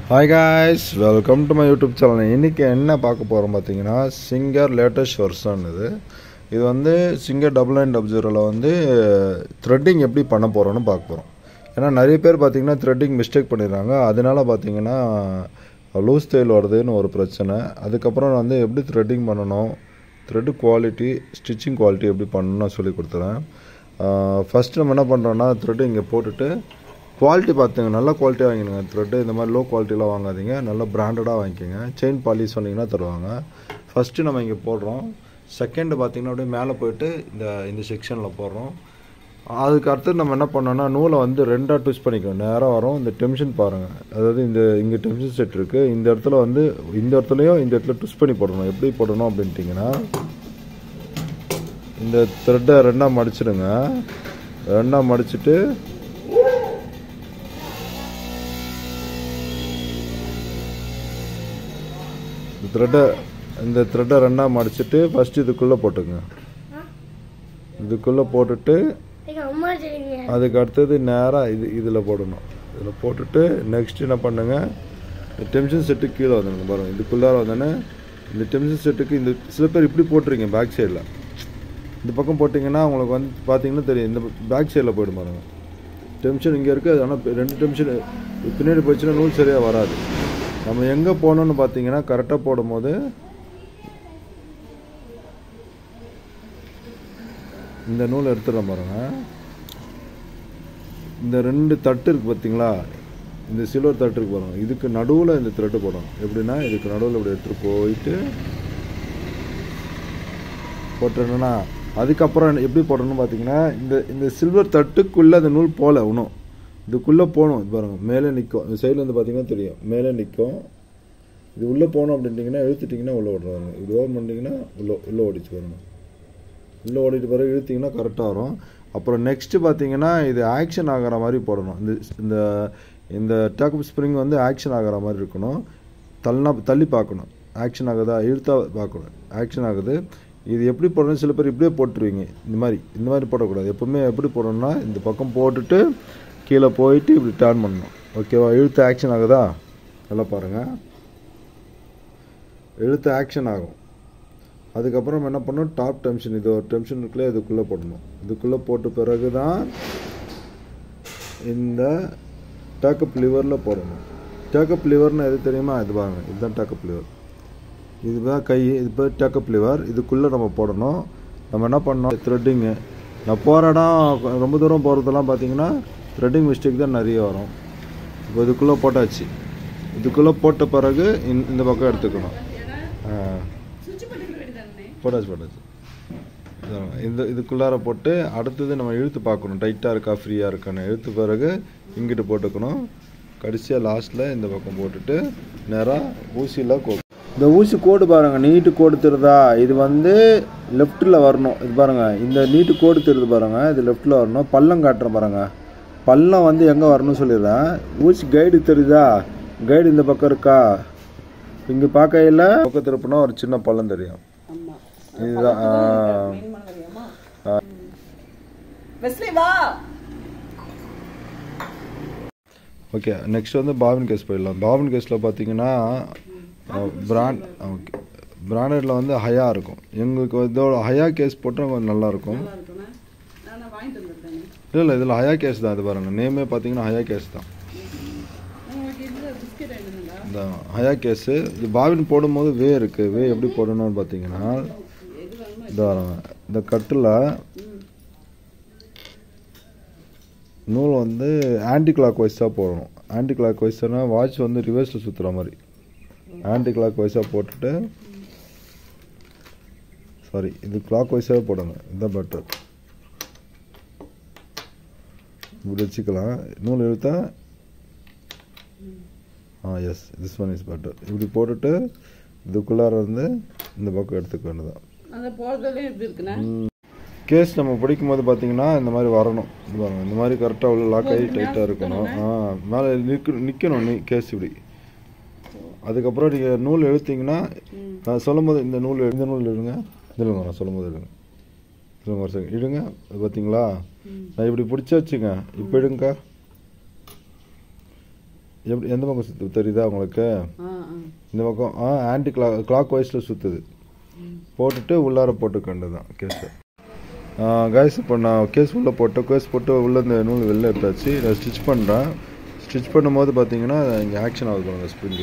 Hi guys welcome to my YouTube channel இன்றைக்கி என்ன பார்க்க போகிறோம் பார்த்தீங்கன்னா சிங்கர் லேட்டஸ்ட் வெர்ஷன் இது இது வந்து சிங்கர் டபுள் நைன் டபுள் ஜீரோவில் வந்து த்ரெட்டிங் எப்படி பண்ண போகிறோன்னு பார்க்க போகிறோம் ஏன்னா நிறைய பேர் பார்த்தீங்கன்னா த்ரெட்டிங் மிஸ்டேக் பண்ணிடுறாங்க அதனால பார்த்தீங்கன்னா லூஸ் தைல் வருதுன்னு ஒரு பிரச்சனை அதுக்கப்புறம் வந்து எப்படி த்ரெட்டிங் பண்ணணும் த்ரெட்டு குவாலிட்டி ஸ்டிச்சிங் குவாலிட்டி எப்படி பண்ணணும்னு சொல்லி கொடுத்துறேன் ஃபஸ்ட்டு நம்ம என்ன பண்ணுறோன்னா த்ரெட்டு இங்கே போட்டுட்டு குவாலிட்டி பார்த்துங்க நல்ல குவாலிட்டியாக வாங்கிடுங்க த்ரெட்டு இந்த மாதிரி லோ குவாலிட்டிலாம் வாங்காதீங்க நல்ல பிராண்டடாக வாங்கிக்கோங்க செயின் பாலிஷ் சொன்னீங்கன்னா தருவாங்க ஃபஸ்ட்டு நம்ம இங்கே போடுறோம் செகண்டு பார்த்தீங்கன்னா அப்படியே மேலே போயிட்டு இந்த இந்த செக்ஷனில் போடுறோம் அதுக்கு அடுத்து நம்ம என்ன பண்ணோம்னா நூலை வந்து ரெண்டாக ட்விஸ்ட் பண்ணிக்கணும் நேராக வரும் இந்த டென்ஷன் பாருங்கள் அதாவது இந்த இங்கே டென்ஷன் செட் இருக்குது இந்த இடத்துல வந்து இந்த இடத்துலையும் இந்த இடத்துல ட்விஸ்ட் பண்ணி போடணும் எப்படி போடணும் அப்படின்ட்டிங்கன்னா இந்த த்ரெட்டை ரெண்டாக மடிச்சிடுங்க ரெண்டாக மடிச்சிட்டு இந்த த்ரெட்டை இந்த த்ரெட்டை ரெண்டாக மடிச்சிட்டு ஃபஸ்ட்டு இதுக்குள்ளே போட்டுங்க இதுக்குள்ளே போட்டுட்டு எங்க அம்மா தெரியுங்க அதுக்கு அடுத்தது நேராக இது இதில் போடணும் இதில் போட்டுட்டு நெக்ஸ்ட் என்ன பண்ணுங்க இந்த டென்ஷன் செட்டு கீழே வந்துடுங்க பாருங்கள் இதுக்குள்ளார வந்தோடனே இந்த டென்ஷன் செட்டுக்கு இந்த சில பேர் இப்படி போட்டுருங்க பேக் சைடில் இந்த பக்கம் போட்டிங்கன்னா உங்களுக்கு வந்து பார்த்தீங்கன்னா தெரியும் இந்த பேக் சைடில் போயிடும் பாருங்க டென்ஷன் இங்கே இருக்குது ஆனால் ரெண்டு டென்ஷன் பின்னாடி போச்சுன்னா நூல் சரியாக வராது நம்ம எங்கே போகணுன்னு பார்த்தீங்கன்னா கரெக்டாக போடும்போது இந்த நூல் எடுத்துடுறோம் பாருங்க இந்த ரெண்டு தட்டு இருக்கு பார்த்தீங்களா இந்த சில்வர் தட்டு இருக்கு பாருங்க இதுக்கு நடுவில் இந்த த்ரெட்டு போடணும் எப்படின்னா இதுக்கு நடுவில் இப்படி எடுத்துகிட்டு போயிட்டு போட்டுருந்தோன்னா அதுக்கப்புறம் எப்படி போடணும்னு பார்த்தீங்கன்னா இந்த இந்த சில்வர் தட்டுக்குள்ளே அந்த நூல் போகல இன்னும் இதுக்குள்ளே போகணும் இது பாருங்க மேலே நிற்கும் இந்த சைடில் வந்து பார்த்தீங்கன்னா தெரியும் மேலே நிற்கும் இது உள்ளே போகணும் அப்படின்ட்டிங்கன்னா இழுத்துட்டிங்கன்னா உள்ளே ஓடுறாங்க இது ஓன் பண்ணிட்டீங்கன்னா உள்ளே உள்ளே ஓடிச்சு பாருங்க உள்ளே ஓடிட்டு பிறகு இழுத்தீங்கன்னா கரெக்டாக வரும் அப்புறம் நெக்ஸ்ட்டு பார்த்தீங்கன்னா இது ஆக்ஷன் ஆகிற மாதிரி போடணும் இந்த இந்த இந்த டேக்கப் ஸ்ப்ரிங் வந்து ஆக்ஷன் ஆகிற மாதிரி இருக்கணும் தள்ளினா தள்ளி பார்க்கணும் ஆக்ஷன் ஆகுதா இழுத்தா பார்க்கணும் ஆக்ஷன் ஆகுது இது எப்படி போடணும் சில பேர் இப்படியே போட்டுருவீங்க இந்த மாதிரி இந்த மாதிரி போடக்கூடாது எப்பவுமே எப்படி போடணும்னா இந்த பக்கம் போட்டுட்டு கீழே போயிட்டு இப்படி டர்ன் பண்ணணும் ஓகேவா இழுத்து ஆக்ஷன் ஆகுதா நல்லா பாருங்கள் இழுத்து ஆக்ஷன் ஆகும் அதுக்கப்புறம் என்ன பண்ணணும் டாப் டென்ஷன் இது ஒரு டென்ஷன் இருக்குல்ல இதுக்குள்ளே போடணும் இதுக்குள்ளே போட்ட பிறகு தான் இந்த டேக்கப் லிவரில் போடணும் டேக்கப் லிவர்னு எது தெரியுமா இது பாருங்க இதுதான் டேக்கப் லிவர் இதுதான் கை இது பேர் டேக்கப் லிவர் இதுக்குள்ளே நம்ம போடணும் நம்ம என்ன பண்ணோம் த்ரெட்டிங்கு நான் போகிற இடம் ரொம்ப தூரம் போகிறதெல்லாம் பார்த்தீங்கன்னா த்ரெட்டிங் மிஸ்டேக் தான் நிறைய வரும் இப்போ இதுக்குள்ளே போட்டாச்சு இதுக்குள்ளே போட்ட பிறகு இந்த இந்த பக்கம் எடுத்துக்கணும் ஆ போட்டாச்சு போட்டாச்சு இதாங்க. இந்த இதுக்குள்ளார போட்டு அடுத்தது நம்ம இழுத்து பார்க்கணும் டைட்டாக இருக்கா ஃப்ரீயாக இருக்கான்னு இழுத்து பிறகு இங்கிட்டு போட்டுக்கணும் கடைசியாக லாஸ்ட்டில் இந்த பக்கம் போட்டுட்டு நேராக ஊசியில் கோ இந்த ஊசி கோடு பாருங்கள் நீட்டு கோடு தெரியுதா இது வந்து லெஃப்ட்டில் வரணும் இது பாருங்கள் இந்த நீட்டு கோடு தெரியுது பாருங்கள் இது லெஃப்ட்டில் வரணும் பள்ளம் காட்டுறேன் பாருங்கள் பள்ளம் வந்து எங்கே வரணும்னு சொல்லிடுறேன் ஊசி கைடு தெரியுதா கைடு இந்த பக்கம் இருக்கா இங்கே பார்க்கையில் பக்கம் திருப்பினா ஒரு சின்ன பள்ளம் தெரியும் இதுதான் ஆ. வெஸ்லி வா ஓகே நெக்ஸ்ட் வந்து பாபின் கேஸ் போயிடலாம் பாபின் கேஸில் பார்த்தீங்கன்னா பிராண்ட் ஓகே பிராண்டடில் வந்து ஹயா இருக்கும் எங்களுக்கு இதோட ஹயா கேஸ் போட்டால் கொஞ்சம் நல்லா இருக்கும் நல்லா இருக்குண்ணா நான் வாங்கிட்டு வந்துருக்கேன் இல்லை இல்லை இதில் ஹயா கேஸ் தான் இது பாருங்கள் நேமே பார்த்தீங்கன்னா ஹயா கேஸ் தான் உங்களுக்கு இது பிஸ்கெட் வேணுங்களா இந்த ஹயா கேஸு இது பாபின் போடும்போது வே இருக்குது வே எப்படி போடணும்னு பார்த்தீங்கன்னா இந்த பாருங்க இந்த கட்டில் நூல் வந்து ஆன்டி கிளாக் வைஸாக போடணும் ஆன்டி கிளாக் வைஸ்னா வாட்ச் வந்து ரிவர்ஸில் சுற்றுற மாதிரி ஆன்டி கிளாக் வைஸாக போட்டுட்டு சாரி இது கிளாக் வைஸாகவே போடுங்க இதுதான் பெட்டர் இப்படி வச்சுக்கலாம் நூல் இழுத்தா ah yes this one is better இப்படி போட்டுட்டு இதுக்குள்ளார வந்து இந்த பக்கம் எடுத்துக்க வேண்டியதான் அந்த போகிறதுலேயும் எப்படி இருக்குண்ணா கேஸ் நம்ம பிடிக்கும்போது பார்த்தீங்கன்னா இந்த மாதிரி வரணும் இது பாருங்க இந்த மாதிரி கரெக்டாக உள்ள லாக் ஆகி டைட்டாக இருக்கணும் ஆ மேலே நிற்க நிற்கணும் நீ கேஸ் இப்படி அதுக்கப்புறம் நீங்கள் நூல் இழுத்தீங்கன்னா நான் சொல்லும்போது இந்த நூல் இந்த நூல் இழுங்க இல்லைங்க நான் சொல்லும்போது இழுங்க இல்லைங்க ஒரு செகண்ட் இழுங்க இது பார்த்தீங்களா நான் இப்படி பிடிச்சி வச்சுங்க இப்போ இடுங்கக்கா எப்படி எந்த பக்கம் சுற்று தெரியுதா உங்களுக்கு ஆ ஆ இந்த பக்கம் ஆ ஆன்டி கிளா கிளாக் வைஸில் சுற்றுது போட்டுட்டு உள்ளார போட்டுக்கண்டு தான் கேஸை கைஸ் இப்போ நான் கேஸ் உள்ளே போட்டேன் கேஸ் போட்டு உள்ளே இந்த நூல் வெளில எடுத்தாச்சு நான் ஸ்டிச் பண்ணுறேன் ஸ்டிச் பண்ணும்போது பார்த்தீங்கன்னா இங்கே ஆக்ஷன் ஆகுது பாருங்க ஸ்ப்ரிங்கு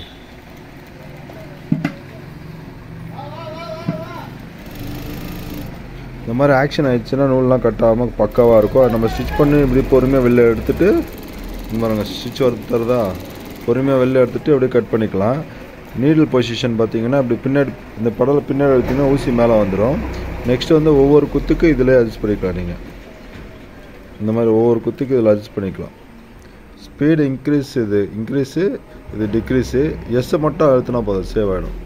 இந்த மாதிரி ஆக்ஷன் ஆயிடுச்சுன்னா நூல்லாம் கட் ஆகாமல் பக்காவாக இருக்கும் அதை நம்ம ஸ்டிச் பண்ணி இப்படி பொறுமையாக வெளில எடுத்துட்டு இந்த பாருங்க ஸ்டிச் ஒர்க் தருதா பொறுமையாக வெளில எடுத்துட்டு அப்படியே கட் பண்ணிக்கலாம் நீடில் பொசிஷன் பார்த்தீங்கன்னா இப்படி பின்னாடி இந்த படலை பின்னாடி எடுத்தீங்கன்னா ஊசி மேலே வந்துடும் நெக்ஸ்ட் வந்து ஒவ்வொரு குத்துக்கு இதில் அட்ஜஸ்ட் பண்ணிக்கலாம் நீங்கள் இந்த மாதிரி ஒவ்வொரு குத்துக்கு இதில் அட்ஜஸ்ட் பண்ணிக்கலாம் ஸ்பீடு இன்க்ரீஸ் இது இன்க்ரீஸு இது டிக்ரீஸு எஸ்ஸை மட்டும் அழுத்தினா போதும் சேவ் ஆகிடும்